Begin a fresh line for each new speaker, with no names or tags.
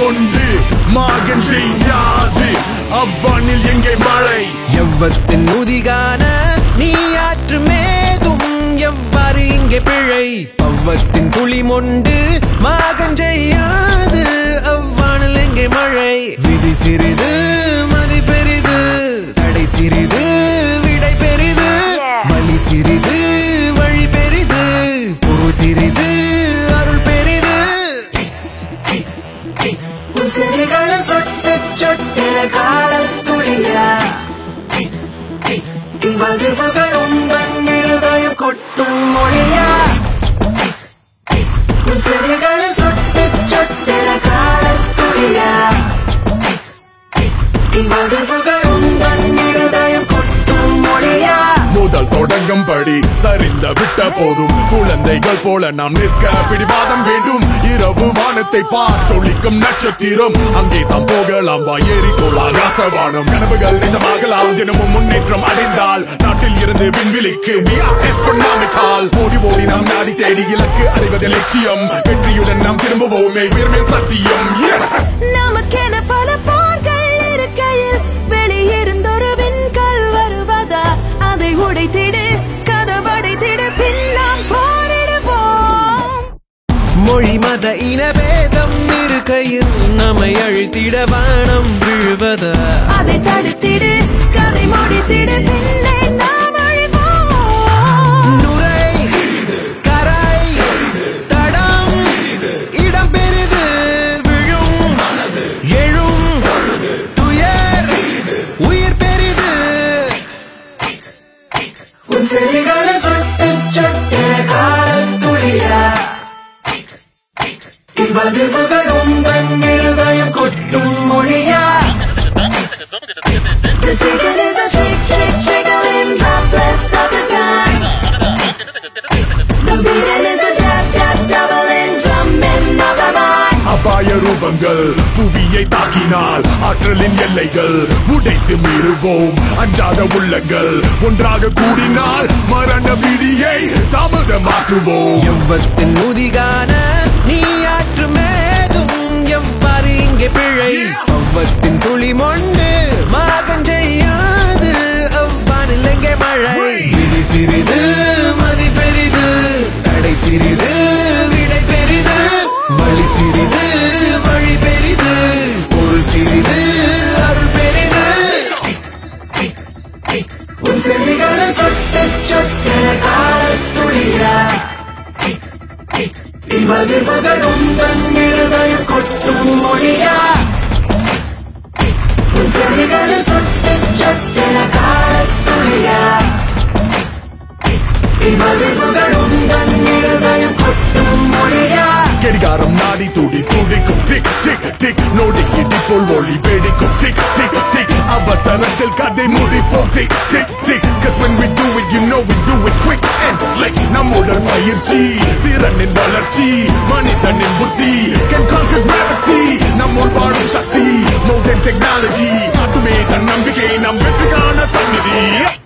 கொண்டு மாகன் செய்யாது அவ்வானில் எங்கே மழை
எவ்வத்தின் முதிகான நீ ஆற்று மேதும் எவ்வாறு இங்கே பிழை பவ்வத்தின் துளி மொண்டு மாகஞ்செய்யாது அவ்வானில் எங்கே மழை விதி சிறிது மதி பெரிது தடை சிறிது விடை பெரிது வழி சிறிது வழி பெரிது பொருள் சிறிது அருள் பெரிது
உசிரிகளும் சொட்டு சொட்டென காலத்துளிய வகுப்புகள் உந்தன் இருதயம் கொட்டும் மொழியா உசிரிகளும் சொட்டு சொட்டென காலத்துளிய வகுப்புகள் உந்தன் இருதயம் கொட்டும் மொழியா
முதல் தொடங்கும் படி சரிந்த விட்ட போதும் குழந்தைகள் போல நாம் நிற்க பிடிவாதம் வேண்டும் இரவு வானத்தை பார் சொலிக்கும் நட்சத்திரம் அங்கே தான் போகலாம் வா ஏறிக்கொள்ளலாம் ராசவானம் கனவுகள் நிஜமாகலாம் தினமும் முன்னேற்றம் அடைந்தால் நாட்டில் இருந்து விண்வெளிக்கு we are astronomical. ஓடி ஓடி நாம் நாடி தேடி இலக்கு அடைவது லட்சியம் வெற்றியுடன் நாம் திரும்புவோமே உயர்மேல் சத்தியம் Yeah!
நமக்கென பல போர்கள் இருக்கையில் வெளியிருந்தொரு விண்கல் வருவதா அதை உடைத்திடு கதவடைத்திடு பின்னாம் போரிடுவோம்
மொழி மத இனபேதம் இருக்கையில் நம்மை அழித்திட வானம் விழுவதா
அதை தடுத்திடு கதை முடித்திடு பின்னே நாம் அழிவோம்
நுரை கரை தடம் இடம் பெரிது விழும் எழும் துயர் உயிர் பெரிது
உசிரிகளும் சொட்டு சொட்டென காலத்துளிய வகுப்புகள் உந்தன் இருதயம் கொட்டும் மொழியா
The ticket is a trick, trick, trickling droplets of the time. The beating is a tap, tap, doubling drumming of the mind.
அபாய ரூபங்கள் புவியை தாக்கினால் ஆற்றலின் எல்லைகள் உடைத்து மீறுவோம் அஞ்சாத உள்ளங்கள் ஒன்றாக கூடினால் மரண விடியை தாமதமாக்குவோம்
எவ்வத்தின் முதிகான நீ ஆற்று மேதும் எவ்வாறு இங்கே பிழை அவ்வத்தின் துளி மொண்டு மாகஞ்செய்யாது அவ்வானில் எங்கே மழை விதி சிறிது மதி பெரிது தடை சிறிது விடை பெரிது வழி சிறிது வழி பெரிது பொருள் சிறிது அருள் பெரிது
உசிரிகளும் சொட்டு சொட்டென காலத்துளிய வகுப்புகள் உந்தன் இருதயம் கொட்டும் மொழியா உசிரிகளும் சொட்டு சொட்டென காலத்துளிய வகுப்புகள் உந்தன் இருதயம் கொட்டும் மொழியா
கடிகாரம் நாடி துடி துடிக்கும் டிக் டிக் டிக் நோடி இடிப்போல் ஒளி வெடிக்கும் டிக் டிக் டிக் அவசரத்தில் கதை முடிப்போம் tick tick tick cause when we do it you know we do it quick and slick நம்முடன் பயிற்சி திறனின் வளர்ச்சி மனிதனின் புத்தி can conquer gravity நம்முள் வாழும் சக்தி more than technology காட்டுமே தன் நம்பிக்கை நம் வெற்றிக்கான சந்நிதி